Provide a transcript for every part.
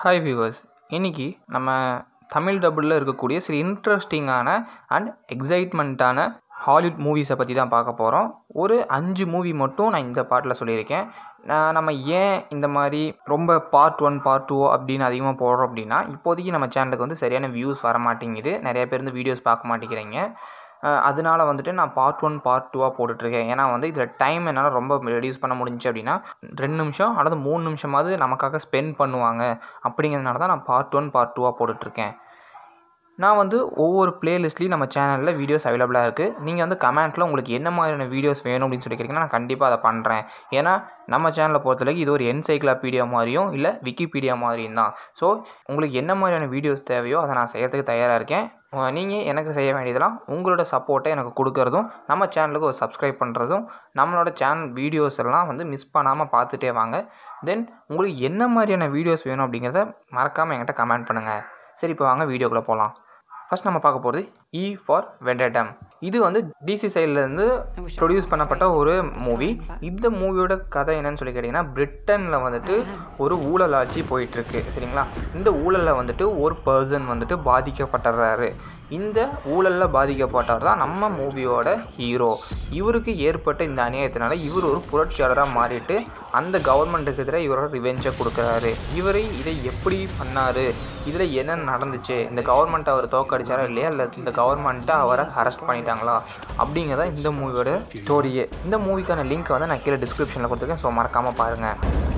Hi viewers இன்னைக்கு நம்ம தமிழ் டபுளில் இருக்கக்கூடிய சில இன்ட்ரெஸ்டிங்கான அண்ட் எக்ஸைட்மெண்ட்டான ஹாலிவுட் மூவிஸை பற்றி தான் பார்க்க போகிறோம் ஒரு அஞ்சு மூவி மட்டும் நான் இந்த பாட்டில் சொல்லியிருக்கேன் நான் நம்ம ஏன் இந்த மாதிரி ரொம்ப பார்ட் ஒன் பார்ட் டூ அப்படின்னு அதிகமாக போடுறோம் அப்படின்னா இப்போதைக்கு நம்ம சேனலுக்கு வந்து சரியான வியூஸ் வர மாட்டேங்குது நிறைய பேர் வந்து வீடியோஸ் பார்க்க மாட்டேங்கிறீங்க அஹ் அதனால வந்துட்டு நான் பார்ட் ஒன் பார்ட் டூவாக போட்டுட்ருக்கேன் ஏன்னா வந்து இதில் டைம் என்னால் ரொம்ப ரெடியூஸ் பண்ண முடிஞ்சுச்சு அப்படின்னா ரெண்டு நிமிஷம் அல்லது மூணு நிமிஷமாவது நமக்காக ஸ்பெண்ட் பண்ணுவாங்க அப்படிங்கிறதுனால தான் நான் பார்ட் ஒன் பார்ட் டூவாக போட்டுட்ருக்கேன் நான் வந்து ஒவ்வொரு பிளேலிஸ்ட்லேயும் நம்ம சேனலில் வீடியோஸ் அவைலபிளாக இருக்குது நீங்கள் வந்து கமெண்ட்டில் உங்களுக்கு என்ன மாதிரியான வீடியோஸ் வேணும் அப்படின்னு சொல்லி கேட்டிங்கன்னா நான் கண்டிப்பாக அதை பண்ணுறேன் ஏன்னா நம்ம சேனலை பொறுத்தளவுக்கு இது ஒரு என்சைக்ளோபீடியா மாதிரியும் இல்லை விக்கிபீடியா மாதிரியும் தான் ஸோ உங்களுக்கு என்ன மாதிரியான வீடியோஸ் தேவையோ அதை நான் செய்யறதுக்கு தயாராக இருக்கேன் நீங்கள் எனக்கு செய்ய வேண்டியதெல்லாம் உங்களோட சப்போர்ட்டை எனக்கு கொடுக்கறதும் நம்ம சேனலுக்கு ஒரு சப்ஸ்கிரைப் பண்ணுறதும் நம்மளோட சேனல் வீடியோஸ் எல்லாம் வந்து மிஸ் பண்ணாமல் பார்த்துட்டே வாங்க தென் உங்களுக்கு என்ன மாதிரியான வீடியோஸ் வேணும் அப்படிங்கிறத மறக்காமல் என்கிட்ட கமெண்ட் பண்ணுங்கள் சரி இப்போ வாங்க வீடியோக்குள்ளே போகலாம் ஃபர்ஸ்ட் நம்ம பார்க்க போகிறது இ ஃபார் வெண்டடம் இது வந்து டிசி சைட்லேருந்து ப்ரொடியூஸ் பண்ணப்பட்ட ஒரு மூவி இந்த மூவியோட கதை என்னன்னு சொல்லி கேட்டிங்கன்னா பிரிட்டனில் வந்துட்டு ஒரு ஊழல் ஆட்சி போயிட்டுருக்கு சரிங்களா இந்த ஊழலில் வந்துட்டு ஒரு பர்சன் வந்துட்டு பாதிக்கப்பட்டுறாரு இந்த ஊழலில் பாதிக்கப்பட்டவர் தான் நம்ம மூவியோட ஹீரோ இவருக்கு ஏற்பட்ட இந்த அநியாயத்தினால இவர் ஒரு புரட்சியாளராக மாறிட்டு அந்த கவர்மெண்ட்டுக்கு எதிராக இவரோட ரிவெஞ்சை கொடுக்குறாரு இவர் இதை எப்படி பண்ணார் இதில் என்ன நடந்துச்சு இந்த கவர்மெண்ட் அவர் தோக்கடிச்சாரா இல்லையா இல்லை இந்த கவர்மெண்ட்டை அவரை அரெஸ்ட் பண்ணிட்டாங்களா அப்படிங்கிறத இந்த மூவியோட ஸ்டோரியே இந்த மூவிக்கான லிங்க் வந்து நான் கீழே டிஸ்கிரிப்ஷனில் கொடுத்துருக்கேன் ஸோ மறக்காமல் பாருங்கள்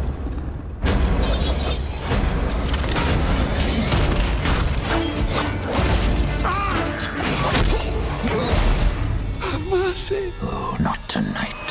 Oh, not tonight.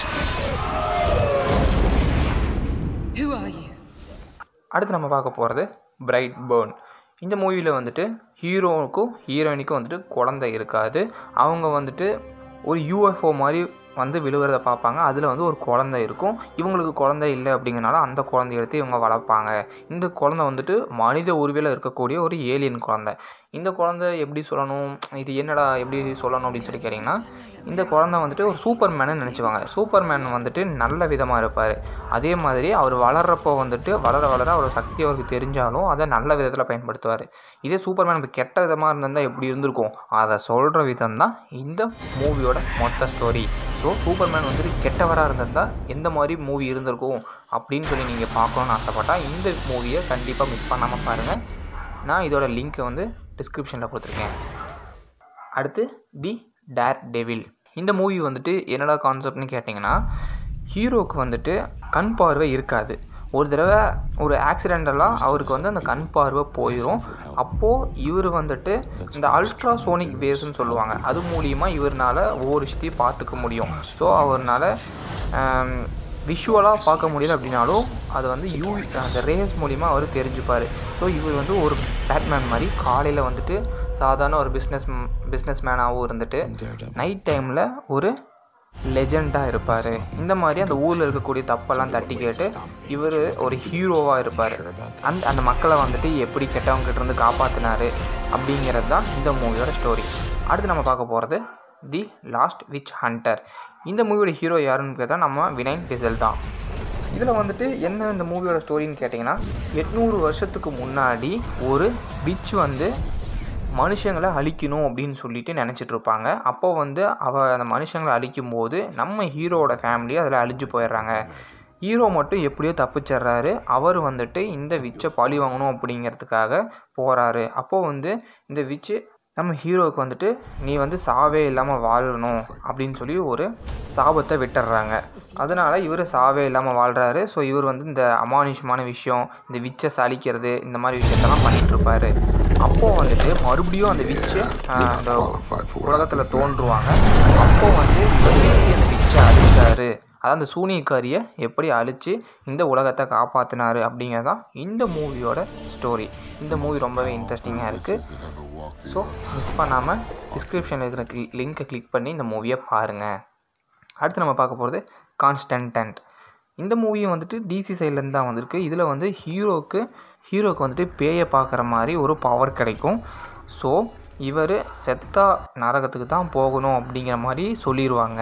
Who are you? அடுத்து நம்ம பார்க்க போகிறது பிரைட் பேர்ன் இந்த மூவியில் வந்துட்டு ஹீரோவுக்கும் ஹீரோயினுக்கும் வந்துட்டு குழந்தை இருக்காது அவங்க வந்துட்டு ஒரு யூஎஃப்ஓ மாதிரி வந்து விழுகிறத பார்ப்பாங்க அதில் வந்து ஒரு குழந்தை இருக்கும் இவங்களுக்கு குழந்தை இல்லை அப்படிங்கிறனால அந்த குழந்தைய எடுத்து இவங்க வளர்ப்பாங்க இந்த குழந்தை வந்துட்டு மனித உருவியில் இருக்கக்கூடிய ஒரு ஏலியன் குழந்தை இந்த குழந்தை எப்படி சொல்லணும் இது என்னடா எப்படி சொல்லணும் அப்படின்னு சொல்லி கேட்டிங்கன்னா இந்த குழந்தை வந்துட்டு ஒரு சூப்பர் மேனு நினச்சிவாங்க சூப்பர் மேன் வந்துட்டு நல்ல விதமாக இருப்பார் அதே மாதிரி அவர் வளர்றப்போ வந்துட்டு வளர வளர அவர் சக்தி அவருக்கு தெரிஞ்சாலும் அதை நல்ல விதத்தில் பயன்படுத்துவார் இதே சூப்பர் மேன் இப்போ கெட்ட விதமாக இருந்திருந்தால் எப்படி இருந்திருக்கும் அதை சொல்கிற விதம் தான் இந்த மூவியோட மொத்த ஸ்டோரி ஸோ சூப்பர் மேன் வந்துட்டு கெட்டவராக இருந்திருந்தால் எந்த மாதிரி மூவி இருந்திருக்கும் அப்படின்னு சொல்லி நீங்கள் பார்க்கணுன்னு ஆசைப்பட்டால் இந்த மூவியை கண்டிப்பாக மிஸ் பண்ணாமல் பாருங்கள் நான் இதோட லிங்க்கை வந்து டிஸ்கிரிப்ஷனில் கொடுத்துருக்கேன் அடுத்து தி டேர் டெவில் இந்த மூவி வந்துட்டு என்னடா கான்செப்ட்னு கேட்டிங்கன்னா ஹீரோவுக்கு வந்துட்டு கண் பார்வை இருக்காது ஒரு தடவை ஒரு ஆக்சிடென்டலாக அவருக்கு வந்து அந்த கண் பார்வை போயிடும் அப்போது இவர் வந்துட்டு இந்த அல்ட்ராசோனிக் வேவ்ஸ்னு சொல்லுவாங்க அது மூலியமாக இவர்னால ஒவ்வொரு விஷயத்தையும் பார்த்துக்க முடியும் ஸோ அவர்னால விஷுவலாக பார்க்க முடியல அப்படின்னாலும் அது வந்து யூவி அந்த ரேஸ் மூலிமா அவர் தெரிஞ்சுப்பார் ஸோ இவர் வந்து ஒரு பேட்மேன் மாதிரி காலையில் வந்துட்டு சாதாரண ஒரு பிஸ்னஸ் பிஸ்னஸ் மேனாகவும் இருந்துட்டு நைட் டைமில் ஒரு லெஜெண்டாக இருப்பார் இந்த மாதிரி அந்த ஊரில் இருக்கக்கூடிய தப்பெல்லாம் தட்டி கேட்டு இவர் ஒரு ஹீரோவாக இருப்பார் அந்த அந்த மக்களை வந்துட்டு எப்படி கெட்டவங்க கிட்ட இருந்து காப்பாற்றினாரு அப்படிங்கிறது தான் இந்த மூவியோட ஸ்டோரி அடுத்து நம்ம பார்க்க போகிறது தி லாஸ்ட் விச் ஹண்டர் இந்த மூவியோட ஹீரோ யாருன்னு கேட்டால் நம்ம வினைன் டிசல் தான் இதில் வந்துட்டு என்ன இந்த மூவியோட ஸ்டோரின்னு கேட்டிங்கன்னா எட்நூறு வருஷத்துக்கு முன்னாடி ஒரு விச் வந்து மனுஷங்களை அழிக்கணும் அப்படின்னு சொல்லிட்டு நினச்சிட்டு இருப்பாங்க அப்போ வந்து அவ அந்த மனுஷங்களை அழிக்கும் போது நம்ம ஹீரோவோட ஃபேமிலி அதில் அழிஞ்சு போயிடுறாங்க ஹீரோ மட்டும் எப்படியோ தப்பிச்சிட்றாரு அவர் வந்துட்டு இந்த விச்சை பழி வாங்கணும் அப்படிங்கிறதுக்காக போகிறாரு அப்போது வந்து இந்த விச்சு நம்ம ஹீரோவுக்கு வந்துட்டு நீ வந்து சாவே இல்லாமல் வாழணும் அப்படின்னு சொல்லி ஒரு சாபத்தை விட்டுடுறாங்க அதனால் இவர் சாவே இல்லாமல் வாழ்கிறாரு ஸோ இவர் வந்து இந்த அமானுஷமான விஷயம் இந்த விச்சை சலிக்கிறது இந்த மாதிரி விஷயத்தெல்லாம் பண்ணிகிட்டு இருப்பாரு அப்போது வந்துட்டு மறுபடியும் அந்த விச்சு அந்த உலகத்தில் தோன்றுவாங்க அப்போது வந்து இவர் எப்படி அந்த விச்சை அழிச்சாரு அதாவது அந்த சூனியக்காரியை எப்படி அழித்து இந்த உலகத்தை காப்பாற்றினாரு அப்படிங்கிறது தான் இந்த மூவியோட ஸ்டோரி இந்த மூவி ரொம்பவே இன்ட்ரெஸ்டிங்காக இருக்குது ஸோ மிஸ் பண்ணாமல் டிஸ்கிரிப்ஷனில் இருக்கிற லிங்க்கை கிளிக் பண்ணி இந்த மூவியை பாருங்கள் அடுத்து நம்ம பார்க்க போகிறது கான்ஸ்டன்டன்ட் இந்த மூவியும் வந்துட்டு டிசி சைட்லேருந்து தான் வந்திருக்கு இதில் வந்து ஹீரோவுக்கு ஹீரோவுக்கு வந்துட்டு பேயை பார்க்குற மாதிரி ஒரு பவர் கிடைக்கும் ஸோ இவர் செத்தா நரகத்துக்கு தான் போகணும் அப்படிங்கிற மாதிரி சொல்லிடுவாங்க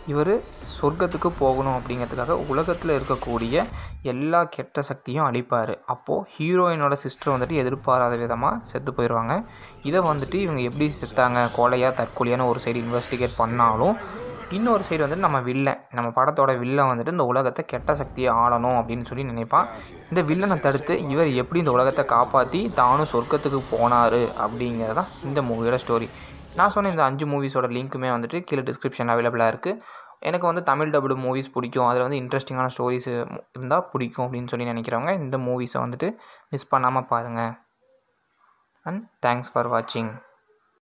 இவர் சொர்க்கத்துக்கு போகணும் அப்படிங்கிறதுக்காக உலகத்தில் இருக்கக்கூடிய எல்லா கெட்ட சக்தியும் அழிப்பார் அப்போது ஹீரோயினோட சிஸ்டர் வந்துட்டு எதிர்பாராத விதமாக செத்து போயிடுவாங்க இதை வந்துட்டு இவங்க எப்படி செத்தாங்க கொலையா தற்கொலையான ஒரு சைடு இன்வெஸ்டிகேட் பண்ணாலும் இன்னொரு சைடு வந்துட்டு நம்ம வில்லன் நம்ம படத்தோட வில்லன் வந்துட்டு இந்த உலகத்தை கெட்ட சக்தியை ஆளணும் அப்படின்னு சொல்லி நினைப்பான் இந்த வில்லனை தடுத்து இவர் எப்படி இந்த உலகத்தை காப்பாற்றி தானும் சொர்க்கத்துக்கு போனார் அப்படிங்கிறது தான் இந்த மூவியோட ஸ்டோரி நான் சொன்ன இந்த அஞ்சு மூவிஸோட லிங்க்குமே வந்துட்டு கீழே டிஸ்கிரிப்ஷன் அவைலபிளாக இருக்குது எனக்கு வந்து தமிழ் டபுள் மூவிஸ் பிடிக்கும் அதில் வந்து இன்ட்ரெஸ்டிங்கான ஸ்டோரிஸ் இருந்தால் பிடிக்கும் அப்படின்னு சொல்லி நினைக்கிறவங்க இந்த மூவிஸை வந்துட்டு மிஸ் பண்ணாமல் பாருங்கள் அண்ட் தேங்க்ஸ் ஃபார் வாட்சிங்